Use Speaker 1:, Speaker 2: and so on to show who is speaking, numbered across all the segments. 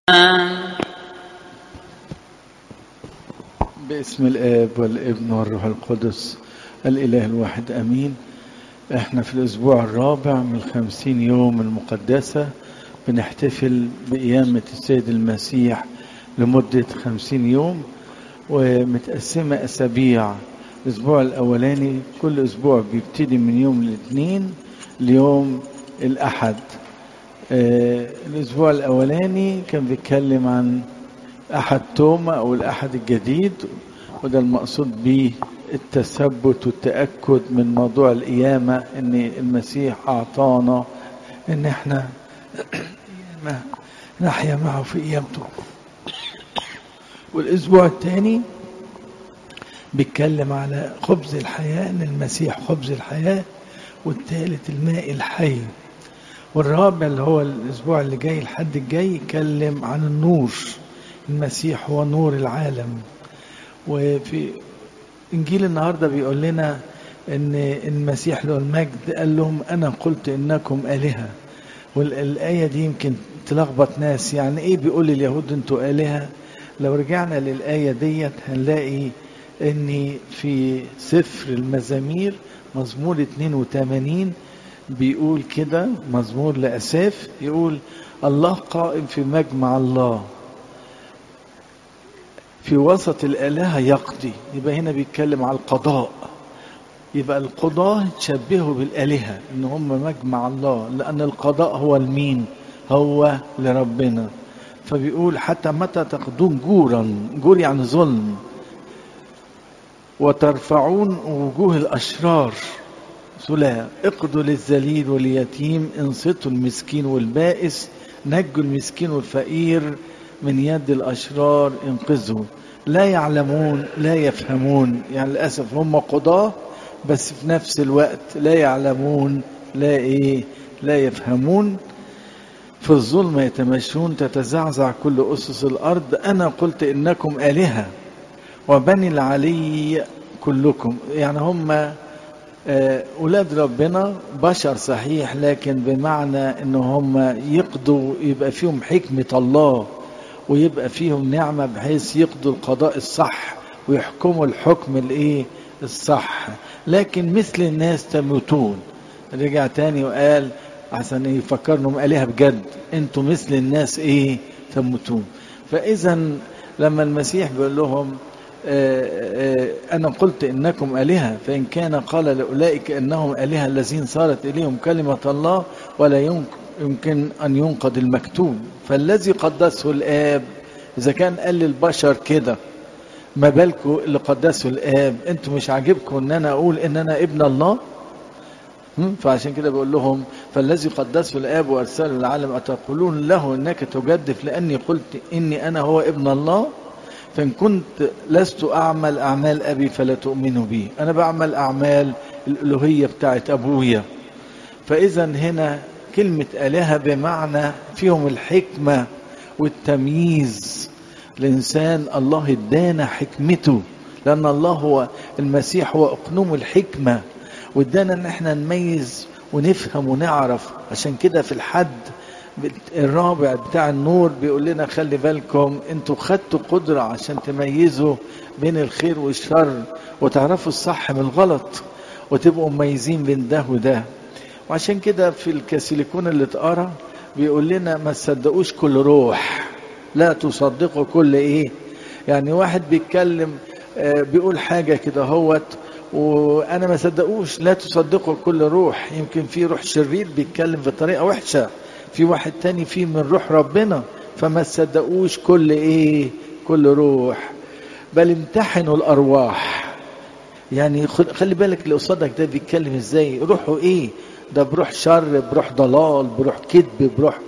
Speaker 1: باسم الآب والابن والروح القدس الإله الواحد أمين احنا في الأسبوع الرابع من الخمسين يوم المقدسة بنحتفل بقيامة السيد المسيح لمدة خمسين يوم ومتقسمة أسابيع الأسبوع الأولاني كل أسبوع بيبتدي من يوم الاثنين ليوم الأحد آه الأسبوع الأولاني كان بيتكلم عن أحد توما أو الأحد الجديد وده المقصود به التثبت والتأكد من موضوع القيامة إن المسيح أعطانا إن إحنا نحيا معه في قيامته والأسبوع الثاني بيتكلم على خبز الحياة إن المسيح خبز الحياة والثالث الماء الحي والرابع اللي هو الأسبوع اللي جاي الحد الجاي يتكلم عن النور المسيح هو نور العالم وفي انجيل النهارده بيقول لنا ان المسيح له المجد قال لهم انا قلت انكم الهه والايه دي يمكن تلخبط ناس يعني ايه بيقول لليهود انتوا الهه لو رجعنا للايه ديت هنلاقي ان في سفر المزامير مزمور 82 بيقول كده مزمور لاساف يقول الله قائم في مجمع الله في وسط الآلهة يقضي يبقى هنا بيتكلم على القضاء يبقى القضاة تشبهوا بالآلهة إن هم مجمع الله لأن القضاء هو المين هو لربنا فبيقول حتى متى تقضون جورا جور يعني ظلم وترفعون وجوه الأشرار سلا اقضوا للذليل واليتيم انصتوا المسكين والبائس نجوا المسكين والفقير من يد الأشرار انقذوا لا يعلمون لا يفهمون يعني للأسف هم قضاة بس في نفس الوقت لا يعلمون لا إيه لا يفهمون في الظلم يتمشون تتزعزع كل أسس الأرض أنا قلت إنكم آلهة وبني العلي كلكم يعني هم أولاد ربنا بشر صحيح لكن بمعنى إن هم يقضوا يبقى فيهم حكمة الله ويبقى فيهم نعمة بحيث يقضوا القضاء الصح ويحكموا الحكم الايه الصح لكن مثل الناس تموتون رجع تاني وقال عشان يفكرنهم آلهة بجد انتوا مثل الناس ايه تموتون فاذا لما المسيح بيقول لهم آآ آآ أنا قلت إنكم آلهة فإن كان قال لأولئك إنهم آلهة الذين صارت إليهم كلمة الله ولا يمكن يمكن أن ينقض المكتوب فالذي قدسه الآب إذا كان قال للبشر كده ما بالكم اللي قدسه الآب أنتم مش عاجبكم إن أنا أقول إن أنا ابن الله فعشان كده بقول لهم فالذي قدسه الآب وأرسله للعالم أتقولون له إنك تجدف لأني قلت إني أنا هو ابن الله فإن كنت لست أعمل أعمال أبي فلا تؤمنوا بي أنا بعمل أعمال الألوهية بتاعت أبويا فإذا هنا كلمة آلهة بمعنى فيهم الحكمة والتمييز الإنسان الله ادانا حكمته لأن الله هو المسيح هو أقنوم الحكمة وادانا إن احنا نميز ونفهم ونعرف عشان كده في الحد الرابع بتاع النور بيقول لنا خلي بالكم انتوا خدتوا قدرة عشان تميزوا بين الخير والشر وتعرفوا الصح من الغلط وتبقوا مميزين بين ده وده وعشان كده في الكاسيليكون اللي اتقرا بيقول لنا ما تصدقوش كل روح لا تصدقوا كل ايه يعني واحد بيتكلم بيقول حاجه كده هوت وانا ما صدقوش لا تصدقوا كل روح يمكن في روح شرير بيتكلم بطريقه وحشه في واحد تاني فيه من روح ربنا فما تصدقوش كل ايه كل روح بل امتحنوا الارواح يعني خلي بالك اللي قصادك ده بيتكلم ازاي روحه ايه ده بروح شر بروح ضلال بروح كذب بروح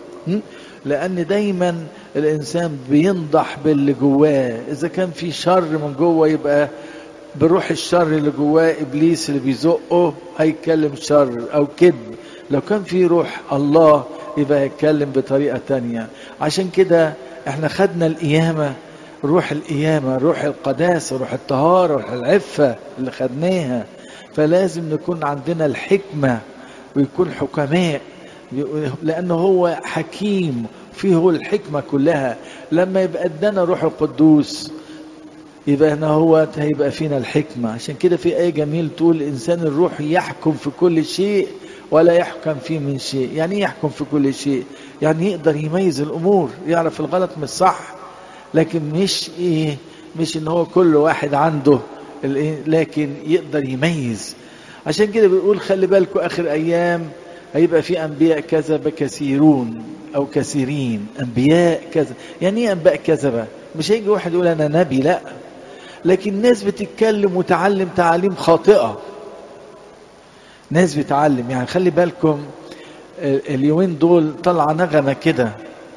Speaker 1: لان دايما الانسان بينضح باللي جواه اذا كان في شر من جوه يبقى بروح الشر اللي جواه ابليس اللي بيزقه هيتكلم شر او كذب لو كان في روح الله يبقى هيتكلم بطريقه تانية عشان كده احنا خدنا القيامه روح القيامه روح القداسه روح الطهاره روح العفه اللي خدناها فلازم نكون عندنا الحكمه ويكون حكماء لأنه هو حكيم فيه هو الحكمة كلها لما يبقى ادانا روح القدوس يبقى هنا هو هيبقى فينا الحكمة عشان كده في آية جميل تقول إنسان الروح يحكم في كل شيء ولا يحكم فيه من شيء يعني ايه يحكم في كل شيء يعني يقدر يميز الأمور يعرف الغلط من الصح لكن مش إيه مش إن هو كل واحد عنده لكن يقدر يميز عشان كده بيقول خلي بالكم آخر أيام هيبقى في أنبياء كذبة كثيرون أو كثيرين أنبياء كذا يعني إيه أنبياء كذبة مش هيجي واحد يقول أنا نبي لا لكن ناس بتتكلم وتعلم تعاليم خاطئة ناس بتعلم يعني خلي بالكم اليومين دول طلع نغمة كده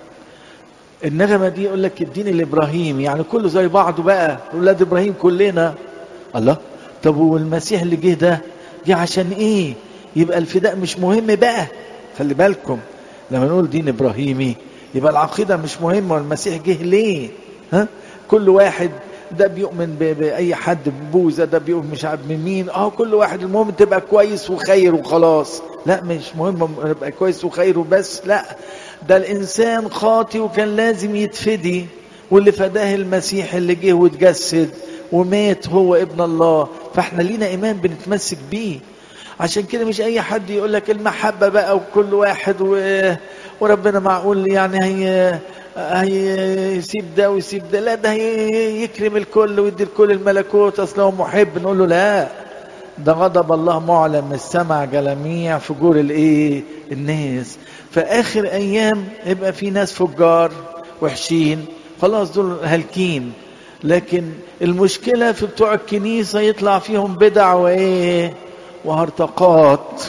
Speaker 1: النغمة دي يقول لك الدين الإبراهيمي يعني كله زي بعضه بقى أولاد إبراهيم كلنا الله طب والمسيح اللي جه ده جه عشان إيه يبقى الفداء مش مهم بقى خلي بالكم لما نقول دين إبراهيمي يبقى العقيدة مش مهمة والمسيح جه ليه ها كل واحد ده بيؤمن بأي حد ببوذا ده بيؤمن مش عارف من مين اه كل واحد المهم تبقى كويس وخير وخلاص لا مش مهم يبقى كويس وخير وبس لا ده الإنسان خاطي وكان لازم يتفدي واللي فداه المسيح اللي جه واتجسد ومات هو ابن الله فاحنا لينا إيمان بنتمسك بيه عشان كده مش اي حد يقول لك المحبة بقى وكل واحد و... وربنا معقول يعني هي هيسيب ده ويسيب ده لا ده يكرم الكل ويدي الكل الملكوت اصله هو محب نقول له لا ده غضب الله معلن من السمع جميع فجور الايه الناس فاخر ايام يبقى في ناس فجار وحشين خلاص دول هالكين لكن المشكلة في بتوع الكنيسة يطلع فيهم بدع وايه وهرطقات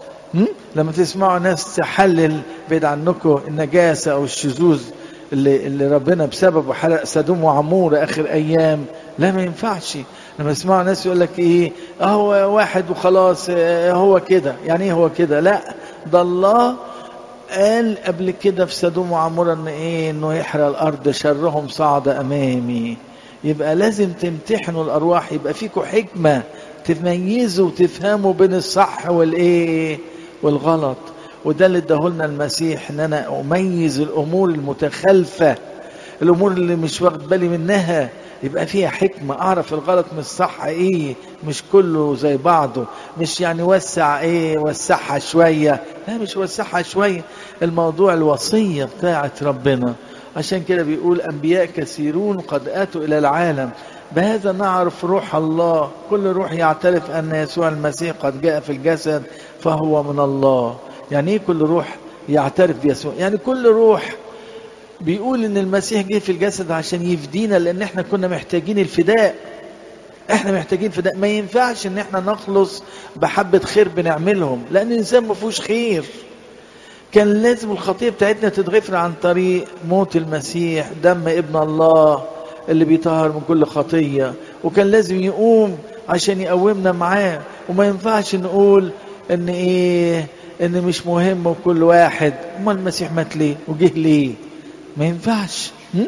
Speaker 1: لما تسمعوا ناس تحلل بعيد عنكم النجاسة أو الشذوذ اللي, اللي ربنا بسببه حرق سدوم وعمور آخر أيام لا ما ينفعش لما تسمعوا ناس يقول لك إيه هو واحد وخلاص هو كده يعني إيه هو كده لا ده الله قال قبل كده في سدوم وعمور ان ايه انه يحرق الارض شرهم صعد امامي يبقى لازم تمتحنوا الارواح يبقى فيكم حكمه تميزوا وتفهموا بين الصح والايه والغلط وده اللي اداهولنا المسيح ان انا اميز الامور المتخلفه الامور اللي مش واخد بالي منها يبقى فيها حكمة أعرف الغلط من الصح إيه مش كله زي بعضه مش يعني وسع إيه وسعها شوية لا مش وسعها شوية الموضوع الوصية بتاعت ربنا عشان كده بيقول أنبياء كثيرون قد آتوا إلى العالم بهذا نعرف روح الله كل روح يعترف أن يسوع المسيح قد جاء في الجسد فهو من الله يعني إيه كل روح يعترف بيسوع يعني كل روح بيقول ان المسيح جه في الجسد عشان يفدينا لان احنا كنا محتاجين الفداء احنا محتاجين فداء ما ينفعش ان احنا نخلص بحبة خير بنعملهم لان الانسان ما فيهوش خير كان لازم الخطية بتاعتنا تتغفر عن طريق موت المسيح دم ابن الله اللي بيطهر من كل خطية وكان لازم يقوم عشان يقومنا معاه وما ينفعش نقول ان ايه ان مش مهم وكل واحد امال المسيح مات ليه وجه ليه ما ينفعش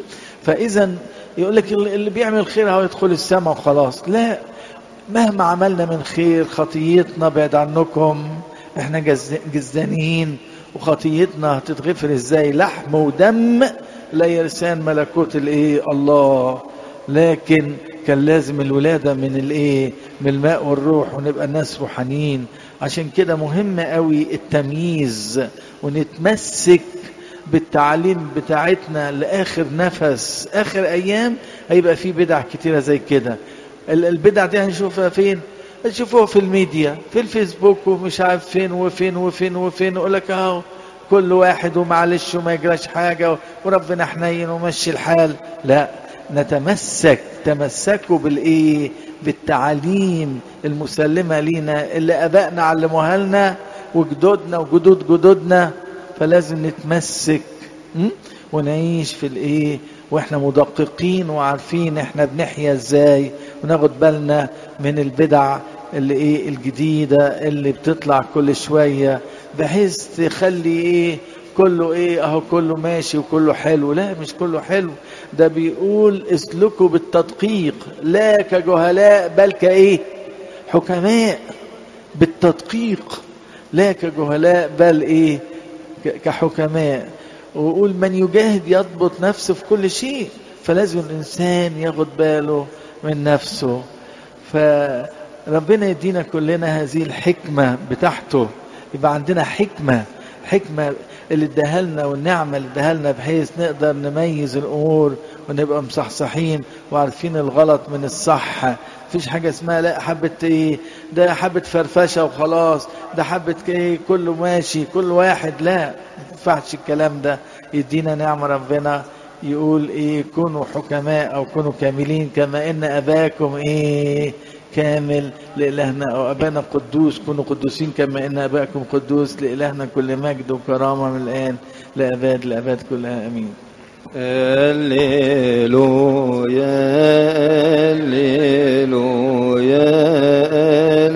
Speaker 1: فاذا يقول لك اللي بيعمل خير هو يدخل السماء وخلاص لا مهما عملنا من خير خطيتنا بعد عنكم احنا جزانين وخطيتنا هتتغفر ازاي لحم ودم لا يرسان ملكوت الايه الله لكن كان لازم الولادة من الايه من الماء والروح ونبقى الناس روحانيين عشان كده مهم قوي التمييز ونتمسك بالتعليم بتاعتنا لآخر نفس آخر أيام هيبقى في بدع كتيرة زي كده البدع دي هنشوفها فين نشوفوها في الميديا في الفيسبوك ومش عارف فين وفين وفين وفين يقول لك اهو كل واحد ومعلش وما يجراش حاجة وربنا حنين ومشي الحال لا نتمسك تمسكوا بالايه بالتعاليم المسلمة لينا اللي ابائنا علموها لنا وجدودنا وجدود جدودنا فلازم نتمسك ونعيش في الايه واحنا مدققين وعارفين احنا بنحيا ازاي وناخد بالنا من البدع اللي ايه الجديدة اللي بتطلع كل شوية بحيث تخلي ايه كله ايه اهو كله ماشي وكله حلو لا مش كله حلو ده بيقول اسلكوا بالتدقيق لا كجهلاء بل كايه حكماء بالتدقيق لا كجهلاء بل ايه كحكماء ويقول من يجاهد يضبط نفسه في كل شيء فلازم الإنسان ياخد باله من نفسه فربنا يدينا كلنا هذه الحكمة بتاعته يبقى عندنا حكمة حكمة اللي اداها لنا والنعمة اللي اداها لنا بحيث نقدر نميز الأمور ونبقى مصحصحين وعارفين الغلط من الصح مفيش حاجة اسمها لا حبة ايه ده حبة فرفشة وخلاص ده حبة ايه كله ماشي كل واحد لا ما ينفعش الكلام ده يدينا نعمة ربنا يقول ايه كونوا حكماء او كونوا كاملين كما ان اباكم ايه كامل لإلهنا أو أبانا قدوس كونوا قدوسين كما إن أباكم قدوس لإلهنا كل مجد وكرامة من الآن لأباد لأباد كلها أمين
Speaker 2: هللويا هللويا